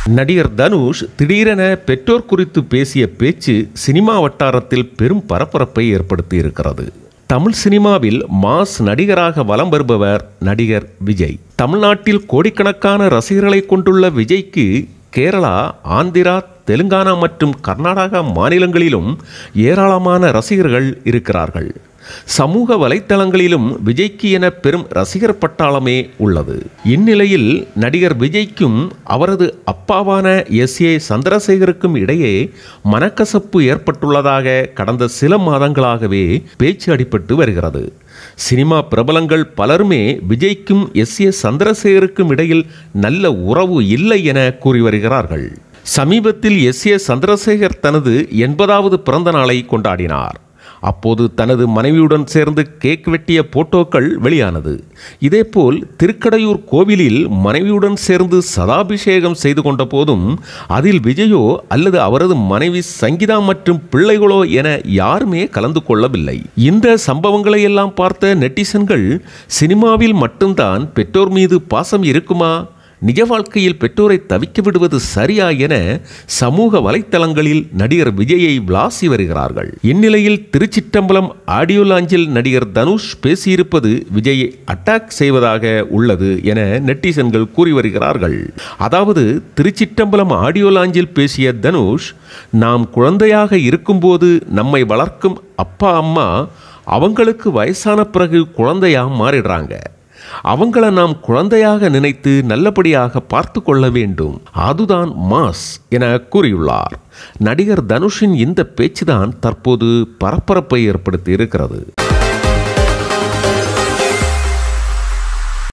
நடிகர் தனுஷ் திடீரென பெற்றோர் குறித்து பேசிய பேச்சு சினிமா வட்டாரத்தில் பெரும் பரபரப்பை ஏற்படுத்தி இருக்கிறது தமிழ் சினிமாவில் மாஸ் நடிகராக வலம் வருபவர் நடிகர் விஜய் தமிழ்நாட்டில் கோடிக்கணக்கான ரசிகர்களை கொண்டுள்ள விஜய்க்கு கேரளா ஆந்திரா தெலுங்கானா மற்றும் கர்நாடகா மாநிலங்களிலும் ஏராளமான ரசிகர்கள் இருக்கிறார்கள் சமூக வலைத்தளங்களிலும் விஜய்க்கு என பெரும் ரசிகர் பட்டாளமே உள்ளது இந்நிலையில் நடிகர் விஜய்க்கும் அவரது அப்பாவான எஸ் ஏ சந்திரசேகருக்கும் இடையே மனக்கசப்பு ஏற்பட்டுள்ளதாக கடந்த சில மாதங்களாகவே பேச்சு அடிபட்டு வருகிறது சினிமா பிரபலங்கள் பலருமே விஜய்க்கும் எஸ் ஏ சந்திரசேகருக்கும் இடையில் நல்ல உறவு இல்லை என கூறி வருகிறார்கள் சமீபத்தில் எஸ் ஏ சந்திரசேகர் தனது எண்பதாவது பிறந்த நாளை கொண்டாடினார் அப்போது தனது மனைவியுடன் சேர்ந்து கேக் வெட்டிய போட்டோக்கள் வெளியானது இதேபோல் திருக்கடையூர் கோவிலில் மனைவியுடன் சேர்ந்து சதாபிஷேகம் செய்து கொண்ட போதும் அதில் விஜயோ அல்லது அவரது மனைவி சங்கீதா மற்றும் பிள்ளைகளோ என யாருமே கலந்து கொள்ளவில்லை இந்த சம்பவங்களை எல்லாம் பார்த்த நெட்டிசன்கள் சினிமாவில் மட்டும்தான் பெற்றோர் மீது பாசம் இருக்குமா நிஜ வாழ்க்கையில் பெற்றோரை தவிக்க விடுவது சரியா என சமூக வலைத்தளங்களில் நடிகர் விஜயை விளாசி வருகிறார்கள் இந்நிலையில் திருச்சிற்றம்பலம் ஆடியோ லாஞ்சில் நடிகர் தனுஷ் பேசியிருப்பது விஜயை அட்டாக் செய்வதாக உள்ளது என நெட்டிசன்கள் கூறி வருகிறார்கள் அதாவது திருச்சிற்றம்பலம் ஆடியோ லாஞ்சில் பேசிய தனுஷ் நாம் குழந்தையாக இருக்கும்போது நம்மை வளர்க்கும் அப்பா அம்மா அவங்களுக்கு வயசான பிறகு குழந்தையா மாறிடுறாங்க அவங்கள நாம் குழந்தையாக நினைத்து நல்லபடியாக பார்த்து கொள்ள வேண்டும் அதுதான் மாஸ் என கூறியுள்ளார் நடிகர் தனுஷின் இந்த பேச்சுதான் தற்போது பரபரப்பை ஏற்படுத்தி இருக்கிறது